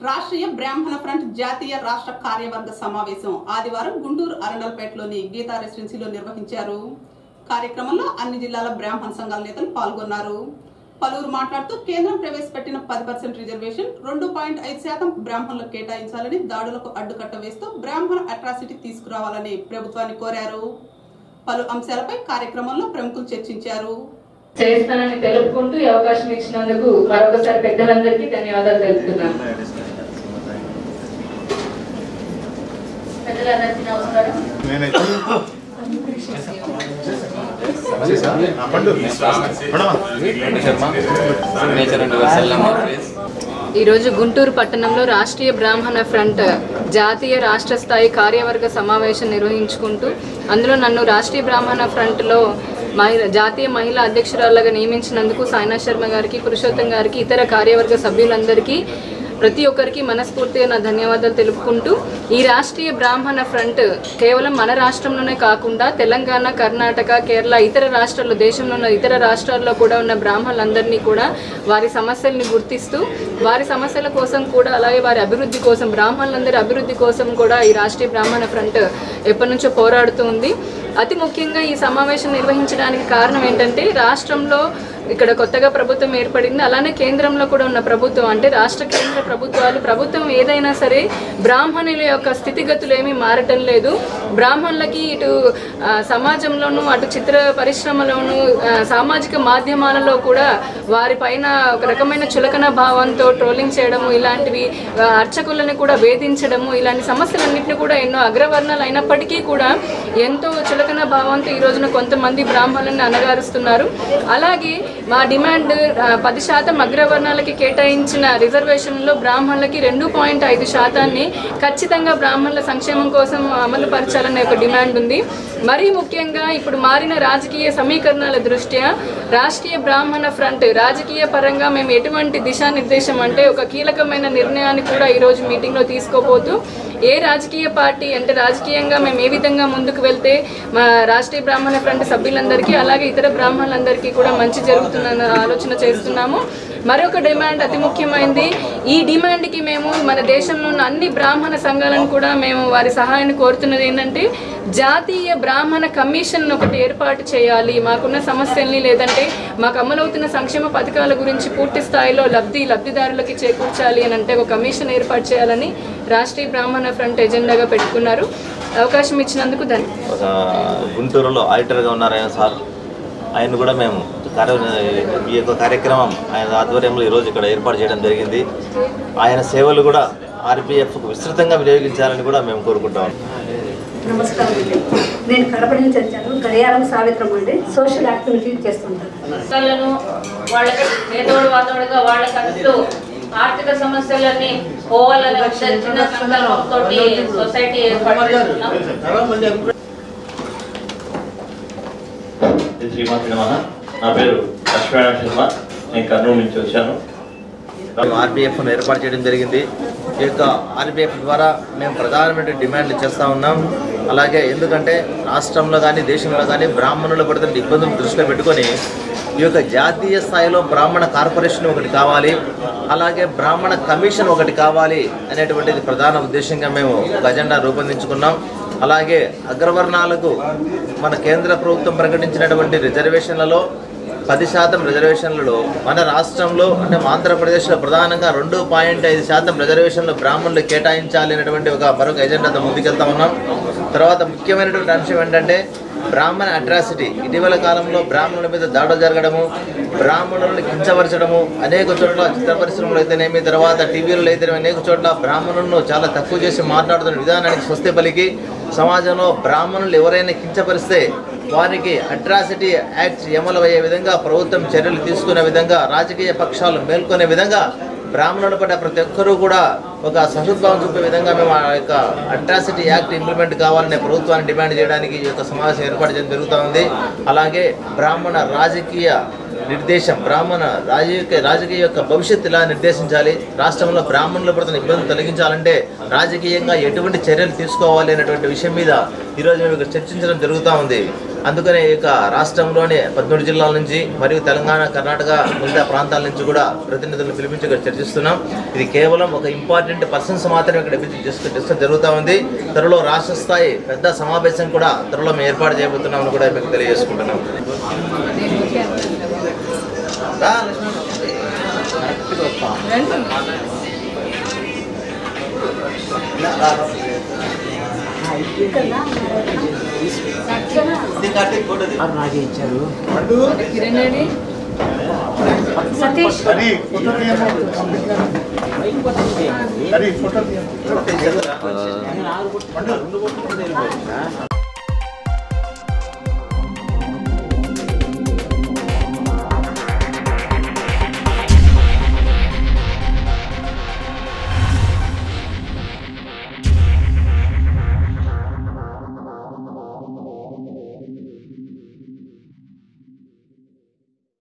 రాష్ట్రీయ బ్రాహ్మణ ఫ్రంట్ జాతీయ రాష్ట్ర కార్యవర్గ సమావేశం ఆదివారం గుంటూరు అరండల్పేటలోని గీతా రెసిడెన్సీలో నిర్వహించారు కార్యక్రమంలో అన్ని జిల్లాల బ్రాహ్మణ సంఘాల నేతలు పాల్గొన్నారు పలువురు మాట్లాడుతూ కేంద్రం ప్రవేశపెట్టిన పది పర్సెంట్ రిజర్వేషన్ రెండు పాయింట్ ఐదు శాతం బ్రాహ్మణులకు కేటాయించాలని దాడులకు అడ్డుకట్ట వేస్తూ బ్రాహ్మణ అట్రాసిటీ తీసుకురావాలని ప్రభుత్వాన్ని కోరారు పలు అంశాలపై కార్యక్రమంలో ప్రముఖులు చర్చించారు చేస్తానని తెలుపుకుంటూ ఈ అవకాశం ఇచ్చినందుకు మరొకసారి పెద్దలందరికీ ధన్యవాదాలు తెలుపుతున్నాను పెద్దలందరికీ నమస్కారం ఈరోజు గుంటూరు పట్టణంలో రాష్ట్రీయ బ్రాహ్మణ ఫ్రంట్ జాతీయ రాష్ట్ర స్థాయి కార్యవర్గ సమావేశం నిర్వహించుకుంటూ అందులో నన్ను రాష్ట్రీయ బ్రాహ్మణ ఫ్రంట్లో మహిళ జాతీయ మహిళా అధ్యక్షురాలుగా నియమించినందుకు సాయినా శర్మ గారికి పురుషోత్తం గారికి ఇతర కార్యవర్గ సభ్యులందరికీ ప్రతి ఒక్కరికి మనస్ఫూర్తిగా నా ధన్యవాదాలు తెలుపుకుంటూ ఈ రాష్ట్రీయ బ్రాహ్మణ ఫ్రంట్ కేవలం మన రాష్ట్రంలోనే కాకుండా తెలంగాణ కర్ణాటక కేరళ ఇతర రాష్ట్రాల్లో దేశంలో ఉన్న ఇతర రాష్ట్రాల్లో కూడా ఉన్న బ్రాహ్మణులందరినీ కూడా వారి సమస్యల్ని గుర్తిస్తూ వారి సమస్యల కోసం కూడా అలాగే వారి అభివృద్ధి కోసం బ్రాహ్మణులందరి అభివృద్ధి కోసం కూడా ఈ రాష్ట్రీయ బ్రాహ్మణ ఫ్రంట్ ఎప్పటి నుంచో పోరాడుతూ ఉంది అతి ముఖ్యంగా ఈ సమావేశం నిర్వహించడానికి కారణం ఏంటంటే రాష్ట్రంలో ఇక్కడ కొత్తగా ప్రభుత్వం ఏర్పడింది అలానే కేంద్రంలో కూడా ఉన్న ప్రభుత్వం అంటే రాష్ట్ర కేంద్ర ప్రభుత్వాలు ప్రభుత్వం ఏదైనా సరే బ్రాహ్మణుల యొక్క స్థితిగతులు ఏమీ మారటం లేదు బ్రాహ్మణులకి ఇటు ఆ, సమాజంలోనూ అటు చిత్ర పరిశ్రమలోనూ ఆ, సామాజిక మాధ్యమాలలో కూడా వారిపైన ఒక రకమైన చులకన భావంతో ట్రోలింగ్ చేయడము ఇలాంటివి ఆ, అర్చకులను కూడా వేధించడము ఇలాంటి సమస్యలన్నింటినీ కూడా ఎన్నో అగ్రవర్ణాలు అయినప్పటికీ కూడా ఎంతో చులకన భావంతో ఈ రోజున కొంతమంది బ్రాహ్మణులను అనగారుస్తున్నారు అలాగే మా డిమాండ్ ఆ, పది శాతం అగ్రవర్ణాలకి కేటాయించిన రిజర్వేషన్లో బ్రాహ్మణులకి రెండు పాయింట్ ఐదు శాతాన్ని ఖచ్చితంగా బ్రాహ్మణుల సంక్షేమం కోసం అమలు పరచాలనే ఒక డిమాండ్ ఉంది మరీ ముఖ్యంగా ఇప్పుడు మారిన రాజకీయ సమీకరణాల దృష్ట్యా రాష్ట్రీయ బ్రాహ్మణ ఫ్రంట్ రాజకీయ పరంగా మేము ఎటువంటి దిశానిర్దేశం అంటే ఒక కీలకమైన నిర్ణయాన్ని కూడా ఈరోజు మీటింగ్లో తీసుకోబోతూ ఏ రాజకీయ పార్టీ అంటే రాజకీయంగా మేము ఏ విధంగా ముందుకు వెళ్తే మా రాష్ట్రీయ బ్రాహ్మణ ఫ్రంట్ సభ్యులందరికీ అలాగే ఇతర బ్రాహ్మణులందరికీ కూడా మంచి జరుగుతుందన్న ఆలోచన చేస్తున్నాము మరొక డిమాండ్ అతి ముఖ్యమైనది ఈ డిమాండ్కి మేము మన దేశంలో ఉన్న అన్ని బ్రాహ్మణ సంఘాలను కూడా మేము వారి సహాయాన్ని కోరుతున్నది ఏంటంటే జాతీయ బ్రాహ్మణ కమిషన్ ఒకటి ఏర్పాటు చేయాలి మాకున్న సమస్యల్ని లేదంటే మాకు అమలవుతున్న సంక్షేమ పథకాల గురించి పూర్తి స్థాయిలో లబ్ధి లబ్ధిదారులకి చేకూర్చాలి అని అంటే ఒక కమిషన్ ఏర్పాటు చేయాలని రాష్ట్రీయ బ్రాహ్మణ ఫ్రంట్ ఎజెండాగా పెట్టుకున్నారు అవకాశం ఇచ్చినందుకు ధన్యవాదాలు ఒక గుంటూరులో ఆడిటర్గా ఉన్నారు ఆయన సార్ ఆయన కూడా మేము కార్య ఈ యొక్క కార్యక్రమం ఆయన ఆధ్వర్యంలో ఈరోజు ఇక్కడ ఏర్పాటు చేయడం జరిగింది ఆయన సేవలు కూడా ఆర్బీఎఫ్కు విస్తృతంగా వినియోగించాలని కూడా మేము కోరుకుంటాం నమస్కారం అండి నేను కడప నుంచి వచ్చాను గడియారం సావిత్రం అండి సోషల్ యాక్టివిటీ చేస్తుంటాను సంస్థలను వాళ్ళకి పేదోడు వాదోడుగా వాళ్ళకి అంటూ ఆర్థిక సమస్యలన్నీ పోవాలనే ఒక చిన్న సంకల్పంతో సొసైటీ ఏర్పాటు చేస్తున్నాం శ్రీమాతి నమః నా పేరు లక్ష్మీనారాయణ శర్మ నేను కర్నూలు నుంచి వచ్చాను ఆర్బీఎఫ్ను ఏర్పాటు చేయడం జరిగింది ఈ యొక్క ఆర్బీఎఫ్ ద్వారా మేము ప్రధానమైన డిమాండ్లు చేస్తూ ఉన్నాం అలాగే ఎందుకంటే రాష్ట్రంలో కానీ దేశంలో కానీ బ్రాహ్మణులు పడుతున్న ఇబ్బందులు దృష్టిలో పెట్టుకొని ఈ యొక్క జాతీయ స్థాయిలో బ్రాహ్మణ కార్పొరేషన్ ఒకటి కావాలి అలాగే బ్రాహ్మణ కమిషన్ ఒకటి కావాలి అనేటువంటిది ప్రధాన ఉద్దేశంగా మేము ఒక అజెండా రూపొందించుకున్నాం అలాగే అగ్రవర్ణాలకు మన కేంద్ర ప్రభుత్వం ప్రకటించినటువంటి రిజర్వేషన్లలో పది శాతం రిజర్వేషన్లలో మన రాష్ట్రంలో అంటే ఆంధ్రప్రదేశ్లో ప్రధానంగా రెండు పాయింట్ ఐదు శాతం రిజర్వేషన్లు బ్రాహ్మణులు కేటాయించాలి అనేటువంటి ఒక మరొక ఎజెండాతో ముందుకెళ్తా ఉన్నాం తర్వాత ముఖ్యమైనటువంటి అంశం ఏంటంటే బ్రాహ్మణ అట్రాసిటీ ఇటీవల కాలంలో బ్రాహ్మణుల మీద దాడులు జరగడము బ్రాహ్మణులను కించపరచడము అనేక చోట్ల చిత్ర పరిశ్రమలు అయితేనేమి తర్వాత టీవీలలో అయితేనేమి అనేక చోట్ల బ్రాహ్మణులను చాలా తక్కువ చేసి మాట్లాడుతున్న విధానానికి స్వస్తి పలికి సమాజంలో బ్రాహ్మణులు ఎవరైనా కించపరిస్తే వారికి అట్రాసిటీ యాక్ట్ అమలు అయ్యే విధంగా ప్రభుత్వం చర్యలు తీసుకునే విధంగా రాజకీయ పక్షాలు మేల్కొనే విధంగా బ్రాహ్మణుల పట్ల ప్రతి ఒక్కరూ కూడా ఒక సహృద్భావం చూపే విధంగా మేము ఆ యొక్క అట్రాసిటీ యాక్ట్ ఇంప్లిమెంట్ కావాలనే ప్రభుత్వాన్ని డిమాండ్ చేయడానికి ఈ యొక్క సమావేశం ఏర్పాటు చేయడం జరుగుతూ ఉంది అలాగే బ్రాహ్మణ రాజకీయ నిర్దేశం బ్రాహ్మణ రాజకీయ రాజకీయ యొక్క భవిష్యత్తు ఇలా నిర్దేశించాలి రాష్ట్రంలో బ్రాహ్మణుల పడుతున్న ఇబ్బందులు తొలగించాలంటే రాజకీయంగా ఎటువంటి చర్యలు తీసుకోవాలి అనేటువంటి విషయం మీద ఈరోజు మేము ఇక్కడ చర్చించడం జరుగుతూ ఉంది అందుకనే ఈ యొక్క రాష్ట్రంలోని పద్మూడు జిల్లాల నుంచి మరియు తెలంగాణ కర్ణాటక మిగతా ప్రాంతాల నుంచి కూడా ప్రతినిధులను పిలిపించి ఇక్కడ చర్చిస్తున్నాం ఇది కేవలం ఒక ఇంపార్టెంట్ పర్సన్స్ మాత్రమే ఇక్కడ డిస్కస్ డిస్కస్ జరుగుతూ ఉంది త్వరలో రాష్ట్ర స్థాయి పెద్ద సమావేశం కూడా త్వరలో మేము ఏర్పాటు చేయబోతున్నామని కూడా మీకు తెలియజేసుకుంటున్నాం రా, లక్ష్మణ్. కరెక్ట్గా వస్తా. రా, రా, రా. ఇది కార్తీక్ ఫోటోది. కిరణ్ రెడ్డి సతీష్ సతీష్, చెప్తారా?